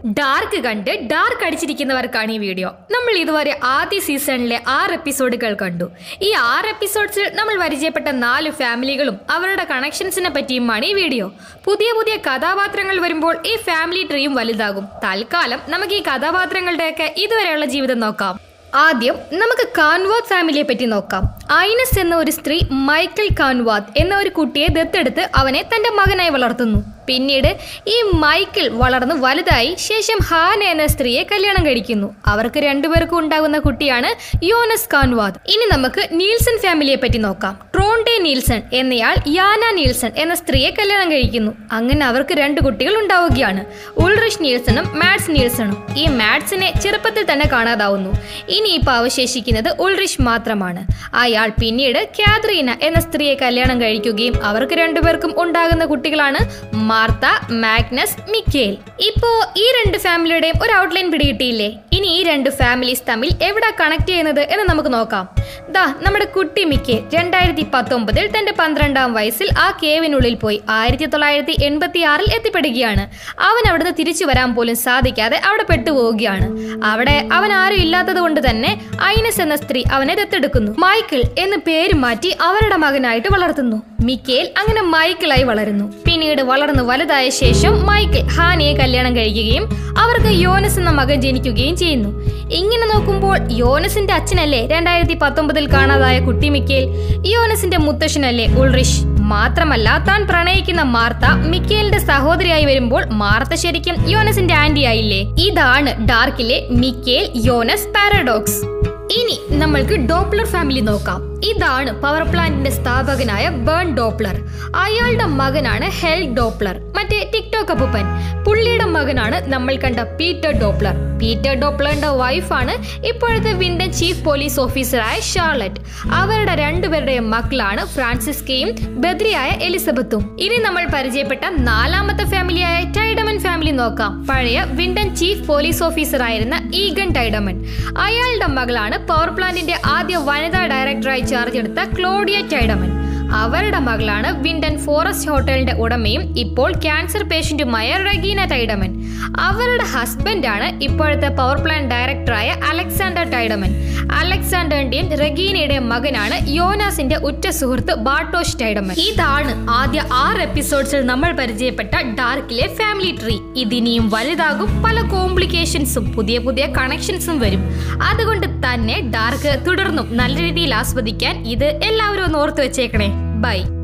dark കണ്ട് dark അടിച്ചിരിക്കുന്നവർക്കാണ് ഈ video നമ്മൾ ഇതുവരെ ആദ്യ സീസണിലെ ആറ് എപ്പിസോഡുകൾ കണ്ടു ഈ ആറ് എപ്പിസോഡ്സിൽ നമ്മൾ പരിചയപ്പെട്ട നാല് ഫാമിലികളും അവരുടെ കണക്ഷൻസിനെ പറ്റിയുമാണ് ഈ വീഡിയോ പുതിയ പുതിയ കഥാപാത്രങ്ങൾ വരുമ്പോൾ ഈ ഫാമിലി ട്രീയും വലുതാകും തൽക്കാലം നമുക്ക് ഈ കഥാപാത്രങ്ങളുടെയൊക്കെ ഇതുവരെയുള്ള ജീവിതം നോക്കാം ആദ്യം നമുക്ക് കാൻവാത്ത് ഫാമിലിയെ പറ്റി നോക്കാം ഐനസ് എന്ന ഒരു സ്ത്രീ മൈക്കൽ കാൻവാത്ത് എന്ന ഒരു കുട്ടിയെ ദത്തെടുത്ത് അവനെ തന്റെ മകനായി വളർത്തുന്നു പിന്നീട് ഈ മൈക്കിൾ വളർന്ന് വലുതായി ശേഷം ഹാന എന്ന സ്ത്രീയെ കല്യാണം കഴിക്കുന്നു അവർക്ക് രണ്ടുപേർക്കും ഉണ്ടാകുന്ന കുട്ടിയാണ് യോനസ് കാൻവാദ് ഇനി നമുക്ക് നീൽസൺ ഫാമിലിയെ പറ്റി നോക്കാം ട്രോണ്ടെ നീൽസൺ എന്നയാൾ യാന നീൽസൺ എന്ന സ്ത്രീയെ കല്യാണം കഴിക്കുന്നു അങ്ങനെ അവർക്ക് രണ്ട് കുട്ടികൾ ഉണ്ടാവുകയാണ് ഉൾറിഷ് നീൽസണും മാഡ്സ് നീൽസണും ഈ മാഡ്സിനെ ചെറുപ്പത്തിൽ തന്നെ കാണാതാവുന്നു ഇനി ഇപ്പോൾ അവശേഷിക്കുന്നത് ഉൾറിഷ് മാത്രമാണ് അയാൾ പിന്നീട് കാത്രീന എന്ന സ്ത്രീയെ കല്യാണം കഴിക്കുകയും അവർക്ക് രണ്ടുപേർക്കും ഉണ്ടാകുന്ന കുട്ടികളാണ് മാർത്ത മാഗ്നസ് മിക്കേൽ ഇപ്പോ ഈ രണ്ട് ഫാമിലിയുടെയും ഒരു ഔട്ട്ലൈൻ പിടികിട്ടിയില്ലേ ഇനി ഈ രണ്ട് ഫാമിലീസ് തമ്മിൽ എവിടെ കണക്ട് ചെയ്യുന്നത് എന്ന് നമുക്ക് നോക്കാം ദാ നമ്മുടെ കുട്ടി മിക്കേൽ രണ്ടായിരത്തി പത്തൊമ്പതിൽ തന്റെ പന്ത്രണ്ടാം വയസ്സിൽ ആ കേവിനുള്ളിൽ പോയി ആയിരത്തി തൊള്ളായിരത്തി എൺപത്തി ആറിൽ എത്തിപ്പെടുകയാണ് അവൻ അവിടുന്ന് തിരിച്ചു വരാൻ പോലും സാധിക്കാതെ അവിടെ പെട്ടുപോവുകയാണ് അവിടെ അവൻ ആരും ഇല്ലാത്തത് കൊണ്ട് തന്നെ ഐനസ് എന്ന സ്ത്രീ അവനെ ദത്തെടുക്കുന്നു മൈക്കിൾ എന്ന് പേര് മാറ്റി അവരുടെ മകനായിട്ട് വളർത്തുന്നു മിക്കേൽ അങ്ങനെ മൈക്കിളായി വളരുന്നു പിന്നീട് വളർന്നു വലുതായ ശേഷം മൈക്കിൾ ഹാനിയെ കല്യാണം കഴിക്കുകയും അവർക്ക് യോനസ് എന്ന മകൻ ജനിക്കുകയും ചെയ്യുന്നു ഇങ്ങനെ നോക്കുമ്പോൾ യോനസിന്റെ അച്ഛനല്ലേ രണ്ടായിരത്തി പത്തൊമ്പതിൽ കാണാതായ കുട്ടി മിക്കേൽ യോനസിന്റെ മുത്തശ്ശനല്ലേ ഉൾറിഷ് മാത്രമല്ല താൻ പ്രണയിക്കുന്ന മാർത്ത മിക്കേലിന്റെ സഹോദരിയായി വരുമ്പോൾ മാർത്ത ശരിക്കും യോനസിന്റെ ആന്റി ആയില്ലേ ഇതാണ് ഡാർക്കിലെ മിക്കേൽ യോനസ് പാരഡോക്സ് ഇനി നമ്മൾക്ക് ഡോപ്ലർ ഫാമിലി നോക്കാം ഇതാണ് പവർ പ്ലാന്റിന്റെ സ്ഥാപകനായ ബേൺ ഡോപ്ലർ അയാളുടെ മകനാണ് ഹെൽ ഡോപ്ലർ മറ്റേ ടിക്ടോക്ക് അപ്പൂപ്പൻ പുള്ളിയുടെ മകനാണ് നമ്മൾ കണ്ട പീറ്റർ ഡോപ്ലർ പീറ്റർ ഡോപ്ലറിന്റെ വൈഫാണ് ഇപ്പോഴത്തെ വിൻഡൻ ചീഫ് പോലീസ് ഓഫീസറായ ഷാർലറ്റ് അവരുടെ രണ്ടുപേരുടെയും മക്കളാണ് ഫ്രാൻസിസ്കയും ബദ്രിയായ എലിസബത്തും ഇനി നമ്മൾ പരിചയപ്പെട്ട നാലാമത്തെ ഫാമിലിയായ ടൈഡമൻ ഫാമിലി നോക്കാം പഴയ വിൻഡൻ ചീഫ് പോലീസ് ഓഫീസറായിരുന്ന ഈഗൻ ടൈഡമൻ അയാളുടെ മകളാണ് പവർ പ്ലാന്റിന്റെ ആദ്യ വനിതാ ഡയറക്ടറായി ചാർജ് എടുത്ത ക്ലോഡിയ ടൈഡമൻ അവരുടെ മകളാണ് വിൻഡൻ ഫോറസ്റ്റ് ഹോട്ടലിന്റെ ഉടമയും ഇപ്പോൾ ക്യാൻസർ പേഷ്യന്റുമായ റഗീന ടൈഡമൻ അവരുടെ ഹസ്ബൻഡാണ് ഇപ്പോഴത്തെ പവർ പ്ലാന്റ് ഡയറക്ടറായ അലക്സാണ്ടർ ടൈഡമൻ അലക്സാണ്ടറിന്റെയും റഗീനയുടെ മകനാണ് യോനാസിന്റെ ഉറ്റ സുഹൃത്ത് ബാട്ടോഷ് ടൈഡമൻ ഇതാണ് ആദ്യ ആറ് എപ്പിസോഡ്സിൽ നമ്മൾ പരിചയപ്പെട്ട ഡാർക്കിലെ ഫാമിലി ട്രീ ഇതിനിയും വലുതാകും പല കോംപ്ലിക്കേഷൻസും പുതിയ പുതിയ കണക്ഷൻസും വരും അതുകൊണ്ട് തന്നെ ഡാർക്ക് തുടർന്നും നല്ല രീതിയിൽ ആസ്വദിക്കാൻ ഇത് എല്ലാവരും ഒന്ന് ഓർത്ത് വെച്ചേക്കണേ ബൈ